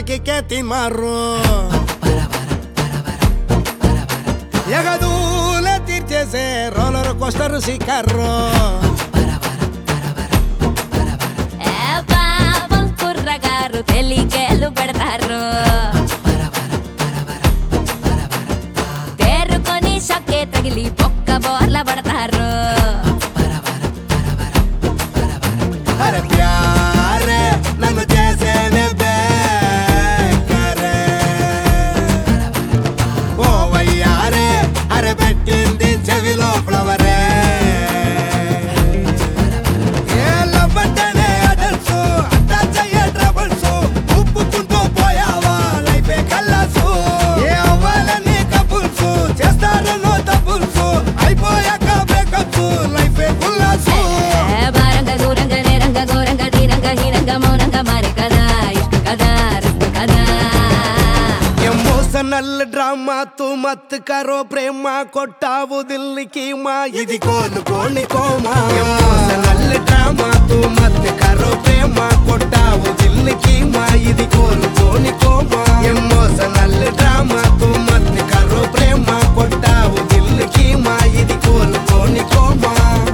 K ಮಾರು ఎగదూలే తీర్చేసే roller coaster సిక్కర్రు ఏ పాపం కుర్రగారు తెలికేలు పెడతారు తేరుకొని షక్కే తగిలి పొక్క బోర్ల పడతారు అరే ప్యారే నన్ను చేసేనే బేకరే ఓ వయ్యారే అరే పెట్టింది చెవిలో ఫ్లవరే ఏ లవ్వంటేనే అడల్సు అటాచ్ అయ్యే ట్రబుల్స్ ఉప్పుకుంటూ పోయావా లైఫే కల్లాసు ఏ అవ్వాలని కపుల్స్ చేస్తారనో డబుల్స్ అయిపోయాక బ్రేకప్స్ లైఫే కుల్లాసు ఏ భారంగా దూరంగా నేరంగా ఘోరంగా ధీరంగా హీనంగా మౌనంగా మారే కదా ఇష్ట కదా రిస్క్ కదా ఎమోషనల్ డ్రామా తు మత్ కరో ప్రేమ కొట్టావు దిల్లికి మా ఇది కోలుకోని కోమా ఎమోషనల్ డ్రామా తు మత్ కరో ప్రేమ కొట్టావు దిల్లికి మా ఇది కోలుకోని కోమా ఎమోషనల్ డ్రామా తు మత్ కరో ప్రేమ కొట్టావు దిల్లికి మా ఇది కోలుకోని కోమా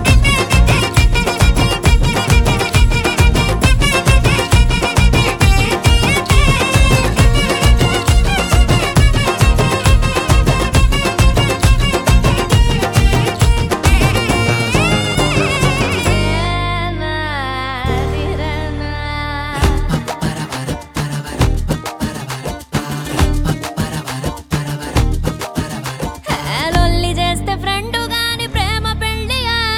లొల్లి చేస్తే ఫ్రెండ్ గాని ప్రేమ పెళ్లి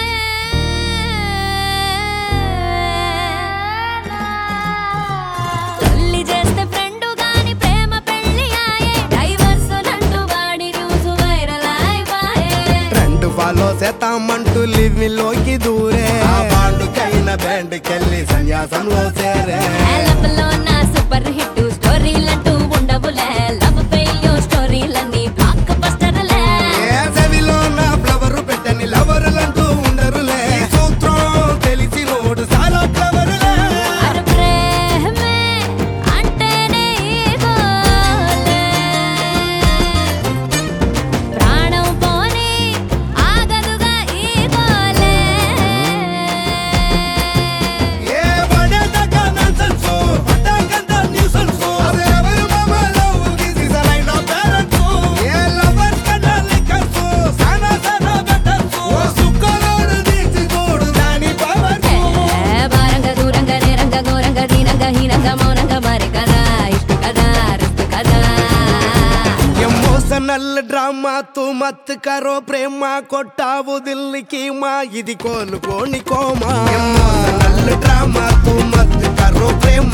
లొల్లి చేస్తే ఫ్రెండ్ గాని ప్రేమ పెళ్లి ఆయే డైవర్స్ నంటూ వాడి న్యూస్ వైరల్ అయిపోయే ట్రెండ్ ఫాలో చేతామంటూ లివిలోకి దూరే ఆ బాండుకైన బ్యాండ్కెళ్ళి సన్యాసంలో చేరే లవ్లో నా సూపర్ హిట్ స్టోరీలంటూ ఉండవులే లవ్ ఫెయిల్యూర్ స్టోరీలన్నీ బ్లాక్ బస్టర్లే ఏ చెవిలో నా ఫ్లవర్ పెట్టని లవరులంటూ ఉండరులే ఈ సూత్రం తెలిసి నోడు చాలా ఫ్లవరులే అర ప్రేమే అంటేనే ఈగోలే. ప్రాణం పోని ఆగదుగా ఈగోలే. ఏ పడేదాకా nonsense, పడ్డాకంత nuisance. అసలెవరు మామ love కి సిసలైన parents? ఏ lovers కన్నా lickers, సానా సానా betters. ఓ సుక్కలోడు తీర్చి చూడు దాని powers. ఏ భారంగా దూరంగా నేరంగా ఘోరంగా దీనంగా హీనంగా మౌనంగా మారే కదా ఇష్ట కదా రిస్క్ కదా ఎమోషనల్ డ్రామా తు మత్ కరో ప్రేమ కొట్టావు దిల్లికి మా ఇది కోలుకోని కోమా ఎమోషనల్ డ్రామా తు మత్ కరో ప్రేమ